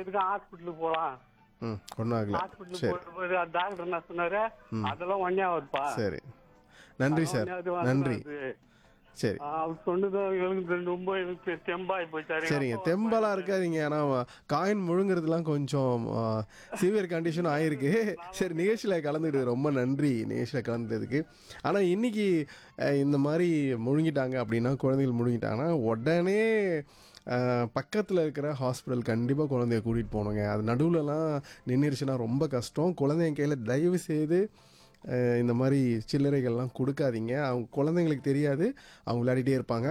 எதுக்கு ஹாஸ்பிட்டலுக்கு போலாம் ம் ஒன்றும் ஆகல ஹாஸ்பிட்டலுக்கு சரி போயிட்டு போய் டாக்டர் என்ன சொன்னாரு அதெல்லாம் ஒன்னே ஆகுதுப்பா சரி நன்றி சார் நன்றி சரி அவர் சொன்னதும் எனக்கு ரொம்ப எனக்கு தெம்பாய் போயிட்டாரு சரிங்க தெம்பலாம் இருக்காதீங்க ஏன்னா காயின் முழுங்குறதுலாம் கொஞ்சம் சிவியர் கண்டிஷன் ஆயிருக்கு சரி நிகழ்ச்சியில் கலந்துக்கிட்டு ரொம்ப நன்றி நிகழ்ச்சியில் கலந்துட்டதுக்கு ஆனால் இன்னைக்கு அஹ், இந்த மாதிரி முழுங்கிட்டாங்க அப்படின்னா குழந்தைகள் முழுங்கிட்டாங்கன்னா உடனே பக்கத்தில் இருக்கிற ஹாஸ்பிட்டல் கண்டிப்பாக குழந்தைய கூட்டிகிட்டு போகணுங்க அது நடுவுலலாம் நின்றுச்சுன்னா ரொம்ப கஷ்டம் குழந்தைங்க கையில் தயவு செய்து அஹ், இந்த மாதிரி சில்லறைகள்லாம் கொடுக்காதீங்க அவங்க குழந்தைங்களுக்கு தெரியாது அவங்க விளையாடிட்டே இருப்பாங்க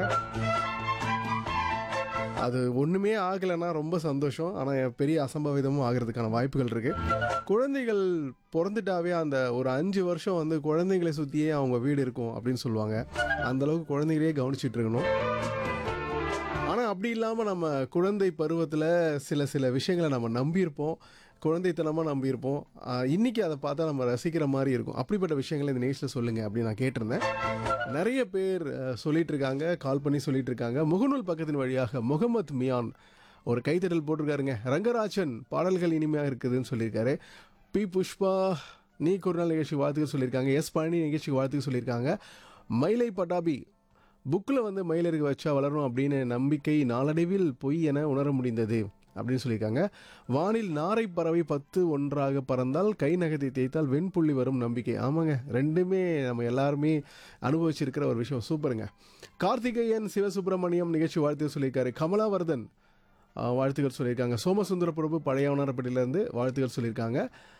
அது ஒன்றுமே ஆகலைன்னா ரொம்ப சந்தோஷம் ஆனால் பெரிய அசம்பாவிதமும் ஆகிறதுக்கான வாய்ப்புகள் இருக்குது குழந்தைகள் பிறந்துட்டாவே அந்த ஒரு அஞ்சு வருஷம் வந்து குழந்தைங்களை சுற்றியே அவங்க வீடு இருக்கும் அப்படின்னு சொல்லுவாங்க அந்த அளவுக்கு குழந்தைகளையே கவனிச்சிட்டு இருக்கணும் ஆனால் அப்படி இல்லாமல் நம்ம குழந்தை பருவத்தில் சில சில விஷயங்களை நம்ம நம்பியிருப்போம் குழந்தைத்தனமாக நம்பியிருப்போம் ஆஹ் இன்னைக்கு அதை பார்த்தா நம்ம ரசிக்கிற மாதிரி இருக்கும் அப்படிப்பட்ட விஷயங்களை இந்த நேஷில் சொல்லுங்கள் அப்படின்னு நான் கேட்டிருந்தேன் நிறைய பேர் அஹ், சொல்லிட்டு இருக்காங்க கால் பண்ணி சொல்லிட்டு இருக்காங்க முகநூல் பக்கத்தின் வழியாக முகமது மியான் ஒரு கைத்தட்டல் போட்டிருக்காருங்க ரங்கராஜன் பாடல்கள் இனிமையாக இருக்குதுன்னு சொல்லியிருக்காரு பி புஷ்பா நீ ஒரு நாள் நிகழ்ச்சி வாழ்த்துக்கள் சொல்லியிருக்காங்க எஸ் பழனி நிகழ்ச்சிக்கு வாழ்த்துக்கள் சொல்லியிருக்காங்க மயிலை பட்டாபி புக்கில் வந்து மயிலருக்கு வச்சா வளரும் அப்படின்னு நம்பிக்கை நாளடைவில் பொய் என உணர முடிந்தது அப்படின்னு சொல்லியிருக்காங்க வானில் நாரை பறவை பத்து ஒன்றாக பறந்தால் கை நகத்தை தேய்த்தால் வெண்புள்ளி வரும் நம்பிக்கை ஆமாங்க ரெண்டுமே நம்ம எல்லாருமே அனுபவிச்சிருக்கிற ஒரு விஷயம் சூப்பருங்க கார்த்திகேயன் சிவசுப்பிரமணியம் நிகழ்ச்சி வாழ்த்து சொல்லியிருக்காரு கமலாவர்தன் ஆஹ், வாழ்த்துக்கள் சொல்லியிருக்காங்க சோமசுந்தர பிரபு பழையவனாரப்பட்டியிலேருந்து வாழ்த்துக்கள் சொல்லியிருக்காங்க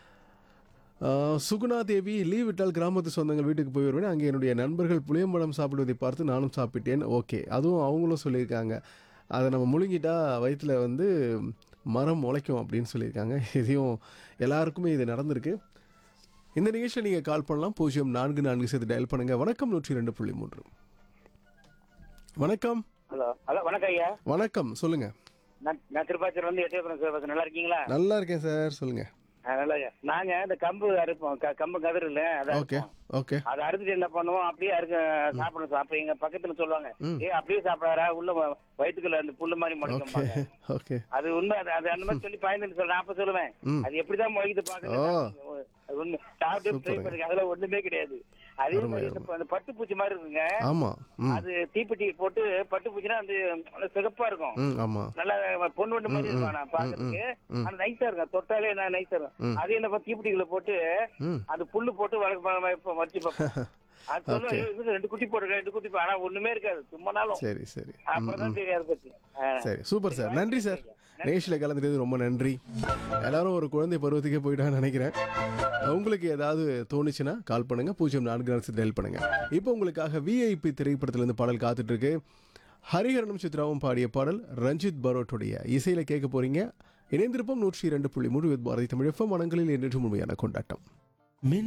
ஆஹ், சுகுணா தேவி லீவ் விட்டால் கிராமத்து சொந்தங்கள் வீட்டுக்கு போய் வருவேன் அங்கே என்னுடைய நண்பர்கள் புளியம்பழம் சாப்பிடுவதை பார்த்து நானும் சாப்பிட்டேன் ஓகே அதுவும் அவங்களும் சொல்லியிருக்காங்க அதை நம்ம முழுங்கிட்டா வயிற்றில் வந்து மரம் முளைக்கும் அப்படின்னு சொல்லியிருக்காங்க இதையும் எல்லாருக்குமே இது நடந்திருக்கு இந்த நிகழ்ச்சியில் நீங்கள் கால் பண்ணலாம் பூஜ்ஜியம் நான்கு நான்கு சேர்த்து டயல் பண்ணுங்கள் வணக்கம் நூற்றி ரெண்டு புள்ளி மூன்று வணக்கம் ஹலோ ஹலோ வணக்கம் ஐயா வணக்கம் சொல்லுங்கள் நான் நான் திருப்பாச்சூர் வந்து எட்டயபுரம் சிவபாசன் நல்லா இருக்கீங்களா நல்லா இருக்கேன் சார் சொல்லுங்கள் ஆ, நல்லா ஐயா நாங்க இந்த கம்பு அறுப்போம் க- கம்பு கதிர் இல்ல அதை ஓகே அறுப்போம். ஓகே அதை அறுத்துட்டு என்ன பண்ணுவோம் அப்படியே அறுக்க சாப்பிடணும் அப்ப எங்க பக்கத்துல சொல்லுவாங்க ம். ஏ அப்படியே சாப்பிடாரா உள்ள வ- வயித்துக்குள்ள அந்த புல்லு மாதிரி ஓகே முளைக்கும் ஓகே அது உண்மை அது அது அந்த மாதிரி சொல்லி பயந்து சொல்றேன் அப்ப சொல்லுவேன் ம். அது எப்படிதான் முளைக்குது பாக்குறது ஓ. அது உண்மை சாப்பிட்டு ட்ரை சூப்பருங்க. பண்ணுங்க அதெல்லாம் ஒண்ணுமே கிடையாது அதே அருமை, மாதிரி அருமை. இந்த- அந்த பட்டு பூச்சி மாதிரி இருக்குங்க ஆமாம் ம் அது தீப்பெட்டி போட்டு பட்டு பூச்சினா அது நல்ல சிகப்பா இருக்கும் ம் ஆமாம் நல்லா பொண்ணு வண்டு மாதிரி இருக்கும் நான் பாக்குறதுக்கு ம். ஆனா நைஸா இருக்கும் தொட்டாலே நான் நைஸா இருக்கும் அது என்ன தீப்பிடிகளை போட்டு ம் அது புல்லு போட்டு வளர்க்க வச்சு பார்ப்போம் அது சொல்லுவோம் Okay. "ஐயோ, இது ரெண்டு குட்டி போட்டு ரெண்டு குட்டி போ-" ஆனா ஒண்ணுமே இருக்காது சும்மானாலும் சரி சரி ம், அப்பதான் தெரியும் அதை பத்தி ஆ. சரி சூப்பர் சார் நன்றி சார் நேஷில் கலந்துட்டது ரொம்ப நன்றி எல்லாரும் ஒரு குழந்தை பருவத்துக்கே போயிட்டான்னு நினைக்கிறேன் உங்களுக்கு ஏதாவது தோணுச்சுன்னா கால் பண்ணுங்க பூஜ்ஜியம் நான்கு நாலு டெல் பண்ணுங்க இப்போ உங்களுக்காக விஐபி திரைப்படத்திலிருந்து பாடல் காத்துட்டு இருக்கு ஹரிஹரனும் சித்ராவும் பாடிய பாடல் ரஞ்சித் பரோட்டுடைய இசையில கேட்க போறீங்க இணைந்திருப்போம் நூற்றி இரண்டு புள்ளி மூணு வித் பாரதி தமிழ் எஃப்எம் மனங்களில் என்று முழுமையான கொண்டாட்டம்